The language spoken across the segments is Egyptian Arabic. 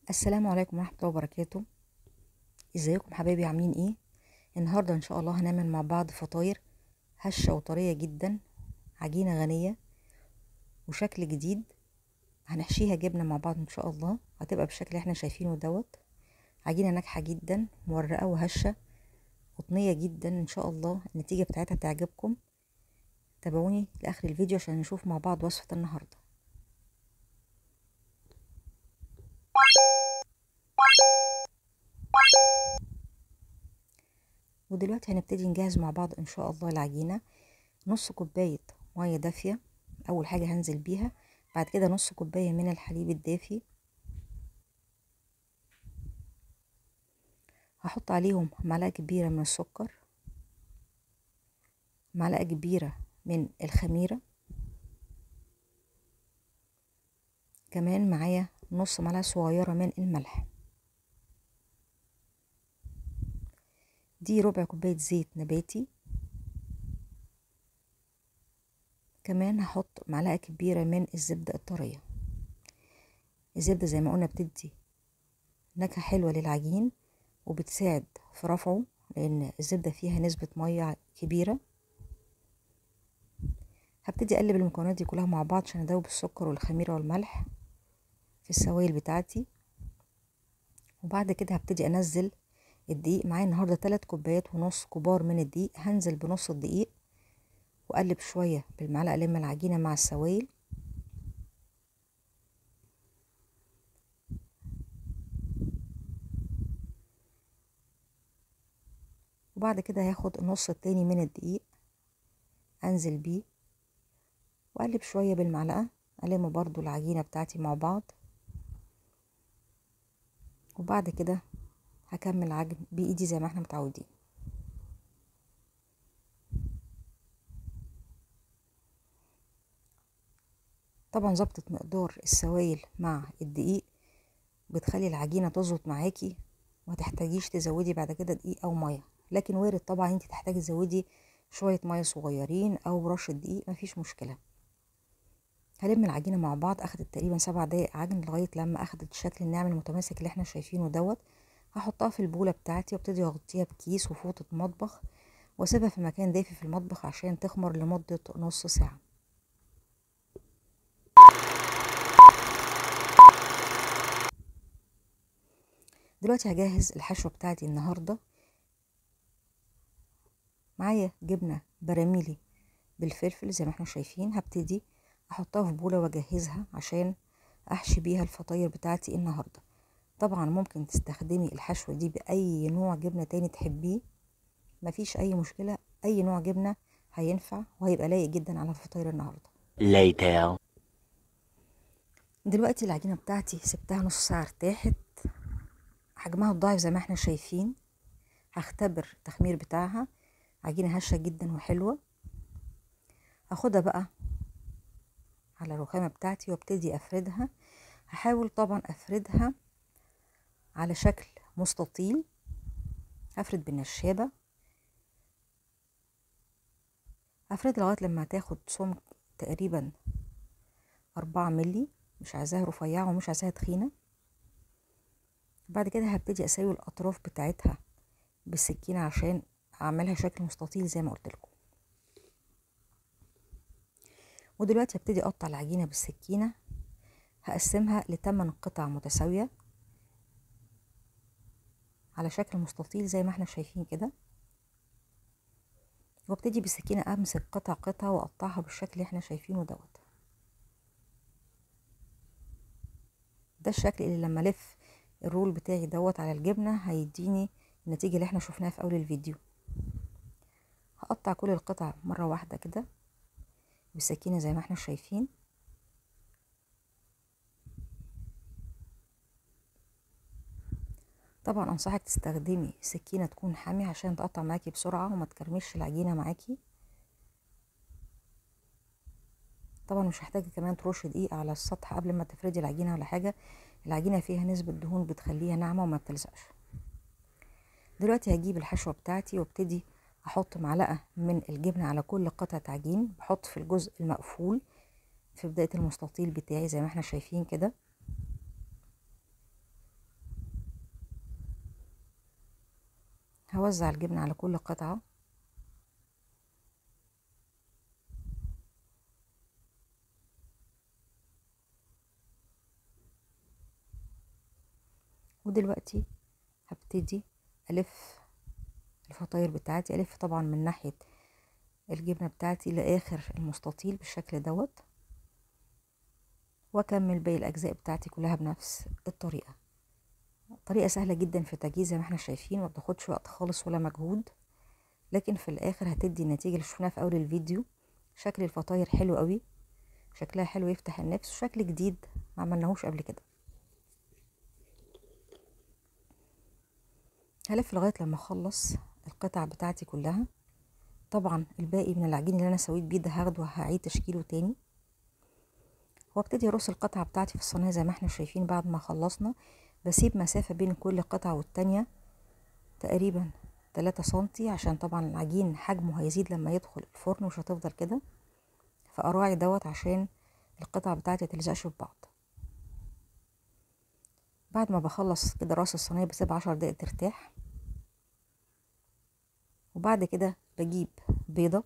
السلام عليكم ورحمة الله وبركاته ازيكم حبايبي عاملين ايه النهاردة ان شاء الله هنعمل مع بعض فطاير هشة وطرية جدا عجينة غنية وشكل جديد هنحشيها جبنة مع بعض ان شاء الله هتبقى بالشكل اللي احنا شايفينه دوت عجينة ناجحة جدا مورقة وهشة قطنية جدا ان شاء الله النتيجة بتاعتها تعجبكم تابعوني لاخر الفيديو عشان نشوف مع بعض وصفة النهارده ودلوقتي هنبتدي نجهز مع بعض ان شاء الله العجينة نص كوباية مية دافية اول حاجة هنزل بيها بعد كده نص كوباية من الحليب الدافي هحط عليهم معلقة كبيرة من السكر معلقة كبيرة من الخميرة كمان معايا نص معلقة صغيرة من الملح دي ربع كوباية زيت نباتي كمان هحط معلقة كبيرة من الزبدة الطرية الزبدة زي ما قلنا بتدي نكهة حلوة للعجين وبتساعد في رفعه لأن الزبدة فيها نسبة مية كبيرة هبتدي أقلب المكونات دي كلها مع بعض عشان أدوب السكر والخميرة والملح في السوائل بتاعتي وبعد كده هبتدي أنزل الدقيق معايا النهارده تلات كوبايات ونص كبار من الدقيق هنزل بنص الدقيق واقلب شويه بالمعلقه لما العجينه مع السوائل وبعد كده هاخد النص التاني من الدقيق انزل بيه واقلب شويه بالمعلقه الم برضو العجينه بتاعتي مع بعض وبعد كده هكمل عجن بايدي زي ما احنا متعودين طبعا ظبطة مقدار السوائل مع الدقيق بتخلي العجينة تظبط معاكي ومتحتاجيش تزودي بعد كده دقيق او مية لكن وارد طبعا انت تحتاجي تزودي شوية مية صغيرين او رشة دقيق مفيش مشكلة هلم العجينة مع بعض اخدت تقريبا سبع دقايق عجن لغاية لما اخدت الشكل الناعم المتماسك اللي احنا شايفينه دوت هحطها في البولة بتاعتي وابتدي اغطيها بكيس وفوطة مطبخ واسيبها في مكان دافي في المطبخ عشان تخمر لمدة نص ساعة دلوقتي هجهز الحشوة بتاعتي النهاردة معايا جبنة براميلي بالفلفل زي ما احنا شايفين هبتدي احطها في بولة واجهزها عشان احشي بيها الفطاير بتاعتي النهارده طبعا ممكن تستخدمي الحشوة دي بأي نوع جبنة تاني تحبيه مفيش أي مشكلة أي نوع جبنة هينفع وهيبقى لايق جدا على الفطاير النهاردة later دلوقتي العجينة بتاعتي سبتها نص ساعة ارتاحت حجمها الضعيف زي ما احنا شايفين هختبر التخمير بتاعها عجينة هشة جدا وحلوة هاخدها بقى على الرخامة بتاعتي وابتدي افردها هحاول طبعا افردها على شكل مستطيل هفرد بالنشابة هفرد لغاية لما تاخد سمك تقريبا أربعة ملي مش عايزاها رفيعة ومش عايزاها تخينة بعد كده هبتدي أسوي الأطراف بتاعتها بالسكينة عشان أعملها شكل مستطيل زي ما قلت لكم ودلوقتي هبتدي أقطع العجينة بالسكينة هقسمها لتمن قطع متساوية على شكل مستطيل زي ما احنا شايفين كده وابتدي بالسكينة امسك قطع قطع واقطعها بالشكل اللي احنا شايفينه دوت ده الشكل اللي لما الف الرول بتاعي دوت على الجبنة هيديني النتيجة اللي احنا شفناها في اول الفيديو هقطع كل القطع مرة واحدة كده بالسكينة زي ما احنا شايفين طبعا انصحك تستخدمي سكينه تكون حاميه عشان تقطع معاكي بسرعه وما تكرمش العجينه معاكي طبعا مش هحتاج كمان ترش دقيق على السطح قبل ما تفردي العجينه ولا حاجه العجينه فيها نسبه دهون بتخليها ناعمه وما بتلزقش دلوقتي هجيب الحشوه بتاعتي وابتدي احط معلقه من الجبنه على كل قطعه عجين بحط في الجزء المقفول في بدايه المستطيل بتاعي زي ما احنا شايفين كده هوزع الجبنة على كل قطعة ودلوقتي هبتدي ألف الفطاير بتاعتي ألف طبعا من ناحية الجبنة بتاعتي لآخر المستطيل بالشكل دوت واكمل باقي الاجزاء بتاعتي كلها بنفس الطريقه طريقه سهله جدا في التجهيز زي ما احنا شايفين ما بتاخدش وقت خالص ولا مجهود لكن في الاخر هتدي النتيجه اللي شفناها في اول الفيديو شكل الفطاير حلو قوي شكلها حلو يفتح النفس وشكل جديد ما عملناهوش قبل كده هلف لغايه لما اخلص القطع بتاعتي كلها طبعا الباقي من العجين اللي انا سويت بيه ده هاخده وهعيد تشكيله تاني وابتدي ارص القطعة بتاعتي في الصينية زي ما احنا شايفين بعد ما خلصنا بسيب مسافة بين كل قطعة والتانية تقريبا تلاتة سنتي عشان طبعا العجين حجمه هيزيد لما يدخل الفرن مش هتفضل كده فاراعي دوت عشان القطع بتاعتي متلزقش في بعض بعد ما بخلص كده راس الصينية بسيب عشر دقايق ترتاح وبعد كده بجيب بيضة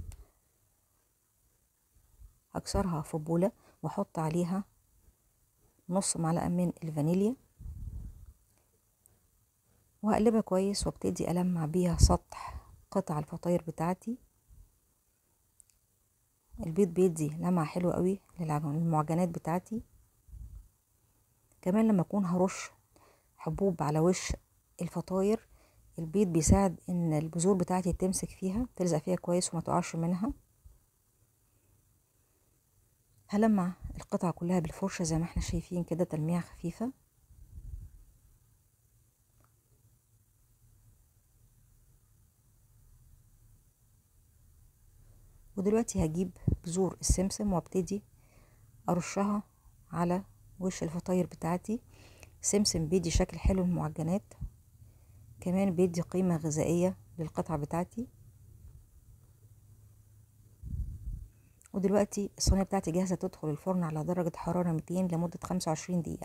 هكسرها في بولة واحط عليها نص معلقة من الفانيليا وهقلبها كويس وابتدي ألمع بيها سطح قطع الفطاير بتاعتي البيض بيدي لمعة حلوة قوي للمعجنات بتاعتي كمان لما اكون هرش حبوب على وش الفطاير البيض بيساعد ان البذور بتاعتي تمسك فيها تلزق فيها كويس وما تقعش منها هلمع القطعة كلها بالفرشة زي ما احنا شايفين كده تلميعة خفيفة ودلوقتي هجيب بذور السمسم وابتدي ارشها على وش الفطاير بتاعتي سمسم بيدي شكل حلو للمعجنات كمان بيدي قيمة غذائية للقطعة بتاعتي ودلوقتي الصينية بتاعتي جاهزة تدخل الفرن على درجة حرارة 200 لمدة 25 دقيقة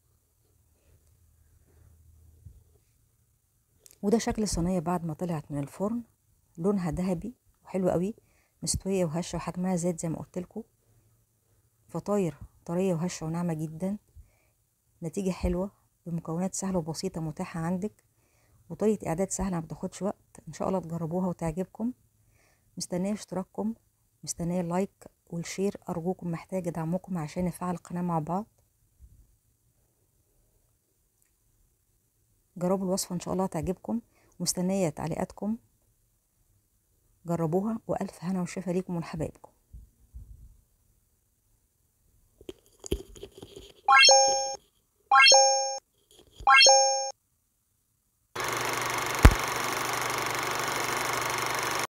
وده شكل الصينية بعد ما طلعت من الفرن لونها ذهبي وحلو قوي مستوية وهشة وحجمها زاد زي ما قلتلكوا فطاير طرية وهشة وناعمة جدا نتيجة حلوة بمكونات سهلة وبسيطة متاحة عندك وطريقة إعداد سهلة ما بتاخدش وقت إن شاء الله تجربوها وتعجبكم مستنية اشتراككم مستنية اللايك والشير أرجوكم محتاجة دعمكم عشان نفعل القناة مع بعض جربوا الوصفة إن شاء الله تعجبكم مستنية تعليقاتكم جربوها وألف هنا وشفا ليكم ولحبايبكم